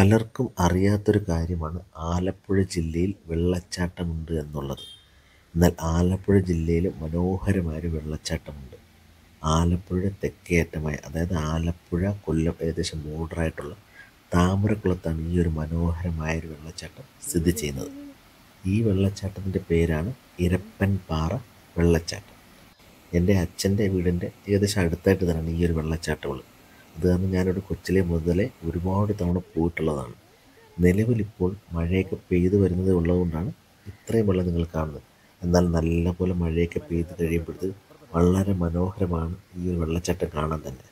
പലർക്കും അറിയാത്തൊരു കാര്യമാണ് ആലപ്പുഴ ജില്ലയിൽ വെള്ളച്ചാട്ടമുണ്ട് എന്നുള്ളത് എന്നാൽ ആലപ്പുഴ ജില്ലയിൽ മനോഹരമായൊരു വെള്ളച്ചാട്ടമുണ്ട് ആലപ്പുഴ തെക്കേയറ്റമായ അതായത് ആലപ്പുഴ കൊല്ലം ഏകദേശം ബോർഡറായിട്ടുള്ള താമരക്കുളത്താണ് ഈ ഒരു മനോഹരമായൊരു വെള്ളച്ചാട്ടം സ്ഥിതി ചെയ്യുന്നത് ഈ വെള്ളച്ചാട്ടത്തിൻ്റെ പേരാണ് ഇരപ്പൻ പാറ വെള്ളച്ചാട്ടം എൻ്റെ അച്ഛൻ്റെ വീടിൻ്റെ ഏകദേശം അടുത്തായിട്ട് തന്നെയാണ് ഈ ഒരു വെള്ളച്ചാട്ടമുള്ളത് അത് കാരണം ഞാനിവിടെ കൊച്ചിലെ മുതലേ ഒരുപാട് തവണ പോയിട്ടുള്ളതാണ് നിലവിലിപ്പോൾ മഴയൊക്കെ പെയ്തു വരുന്നത് ഉള്ളതുകൊണ്ടാണ് ഇത്രയും വെള്ളം നിങ്ങൾ കാണുന്നത് എന്നാൽ നല്ലപോലെ മഴയൊക്കെ പെയ്ത് കഴിയുമ്പോഴത്തേക്ക് വളരെ മനോഹരമാണ് ഈ ഒരു വെള്ളച്ചാട്ടം കാണാൻ തന്നെ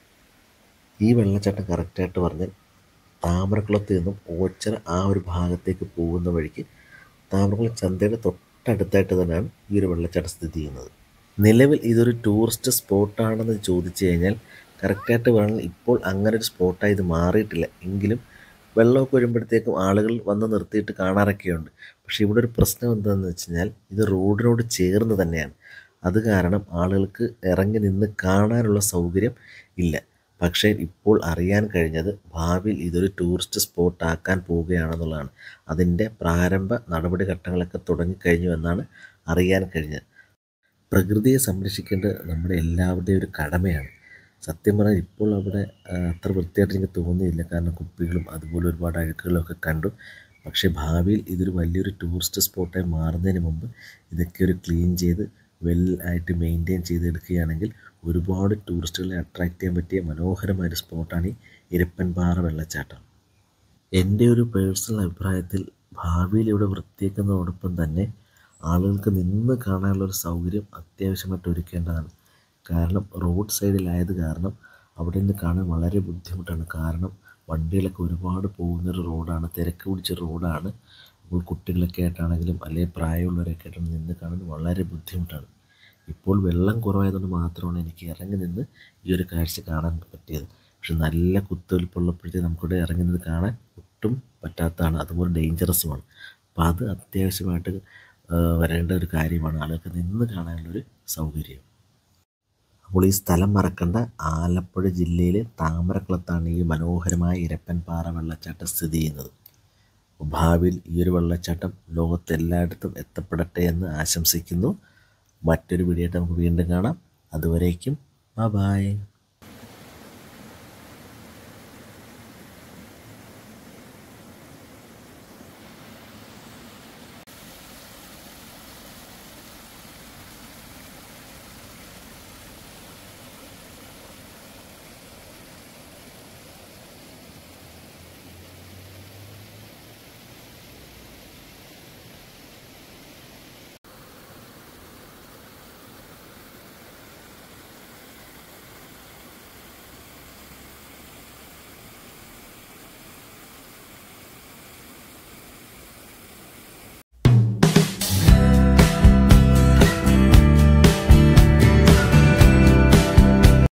ഈ വെള്ളച്ചാട്ടം കറക്റ്റായിട്ട് പറഞ്ഞാൽ താമരക്കുളത്ത് നിന്നും ഓച്ചറ ആ ഒരു ഭാഗത്തേക്ക് പോകുന്ന വഴിക്ക് താമരക്കുളം ചന്തയുടെ തൊട്ടടുത്തായിട്ട് തന്നെയാണ് ഈ ഒരു വെള്ളച്ചാട്ടം സ്ഥിതി ചെയ്യുന്നത് നിലവിൽ ഇതൊരു ടൂറിസ്റ്റ് സ്പോട്ടാണെന്ന് ചോദിച്ചു കഴിഞ്ഞാൽ കറക്റ്റായിട്ട് പറഞ്ഞാൽ ഇപ്പോൾ അങ്ങനെ ഒരു സ്പോട്ടായി ഇത് മാറിയിട്ടില്ല എങ്കിലും വെള്ളമൊക്കെ വരുമ്പോഴത്തേക്കും ആളുകൾ വന്ന് നിർത്തിയിട്ട് കാണാറൊക്കെയുണ്ട് പക്ഷേ ഇവിടെ ഒരു പ്രശ്നം എന്താണെന്ന് വെച്ച് കഴിഞ്ഞാൽ ഇത് റോഡിനോട് ചേർന്ന് തന്നെയാണ് അത് കാരണം ആളുകൾക്ക് ഇറങ്ങി നിന്ന് കാണാനുള്ള സൗകര്യം ഇല്ല പക്ഷേ ഇപ്പോൾ അറിയാൻ കഴിഞ്ഞത് ഭാവിയിൽ ഇതൊരു ടൂറിസ്റ്റ് സ്പോട്ട് ആക്കാൻ പോവുകയാണെന്നുള്ളതാണ് അതിൻ്റെ പ്രാരംഭ നടപടിഘട്ടങ്ങളൊക്കെ തുടങ്ങിക്കഴിഞ്ഞു എന്നാണ് അറിയാൻ കഴിഞ്ഞത് പ്രകൃതിയെ സംരക്ഷിക്കേണ്ടത് നമ്മുടെ എല്ലാവരുടെയും ഒരു കടമയാണ് സത്യം പറഞ്ഞാൽ ഇപ്പോൾ അവിടെ ആ, അത്ര വൃത്തിയായിട്ട് എനിക്ക് തോന്നിയില്ല കാരണം കുപ്പികളും അതുപോലെ ഒരുപാട് അഴുക്കുകളും ഒക്കെ കണ്ടു പക്ഷേ ഭാവിയിൽ ഇതൊരു വലിയൊരു ടൂറിസ്റ്റ് സ്പോട്ടായി മാറുന്നതിന് മുമ്പ് ഇതൊക്കെ ഒരു ക്ലീൻ ചെയ്ത് വെൽ ആയിട്ട് മെയിൻറ്റെയിൻ ചെയ്തെടുക്കുകയാണെങ്കിൽ ഒരുപാട് ടൂറിസ്റ്റുകളെ അട്രാക്റ്റ് ചെയ്യാൻ പറ്റിയ മനോഹരമായ ഒരു സ്പോട്ടാണ് ഈ ഇരപ്പൻപാറ വെള്ളച്ചാട്ടം എൻ്റെ ഒരു പേഴ്സണൽ അഭിപ്രായത്തിൽ ഭാവിയിൽ ഇവിടെ വൃത്തിയാക്കുന്നതോടൊപ്പം തന്നെ ആളുകൾക്ക് നിന്ന് കാണാനുള്ള ഒരു സൗകര്യം അത്യാവശ്യമായിട്ട് ഒരുക്കേണ്ടതാണ് കാരണം റോഡ് സൈഡിലായത് കാരണം അവിടെ നിന്ന് കാണാൻ വളരെ ബുദ്ധിമുട്ടാണ് കാരണം വണ്ടികളൊക്കെ ഒരുപാട് പോകുന്നൊരു റോഡാണ് തിരക്ക് പിടിച്ച റോഡാണ് അപ്പോൾ കുട്ടികളൊക്കെ ആയിട്ടാണെങ്കിലും അല്ലെങ്കിൽ പ്രായമുള്ളവരൊക്കെ ആയിട്ടാണ് നിന്ന് കാണാൻ വളരെ ബുദ്ധിമുട്ടാണ് ഇപ്പോൾ വെള്ളം കുറവായതുകൊണ്ട് മാത്രമാണ് എനിക്ക് ഇറങ്ങി നിന്ന് ഈ ഒരു കാഴ്ച കാണാൻ പറ്റിയത് പക്ഷെ നല്ല കുത്തൊലിപ്പുള്ളപ്പോഴത്തേക്ക് നമുക്കിവിടെ ഇറങ്ങി നിന്ന് കാണാൻ ഒട്ടും പറ്റാത്തതാണ് അതുപോലെ ഡേഞ്ചറസുമാണ് അപ്പോൾ അത് അത്യാവശ്യമായിട്ട് ആ, വരേണ്ട ഒരു കാര്യമാണ് ആളുകൾക്ക് നിന്ന് കാണാനുള്ളൊരു സൗകര്യം അപ്പോൾ ഈ സ്ഥലം മറക്കണ്ട ആലപ്പുഴ ജില്ലയിലെ താമരക്കുളത്താണ് ഈ മനോഹരമായ ഇരപ്പൻപാറ വെള്ളച്ചാട്ടം സ്ഥിതി ചെയ്യുന്നത് ഭാവിയിൽ ഈ ഒരു വെള്ളച്ചാട്ടം ലോകത്തെല്ലായിടത്തും എത്തപ്പെടട്ടെ എന്ന് ആശംസിക്കുന്നു മറ്റൊരു വീഡിയോ ആയിട്ട് നമുക്ക് വീണ്ടും കാണാം അതുവരേക്കും ബൈ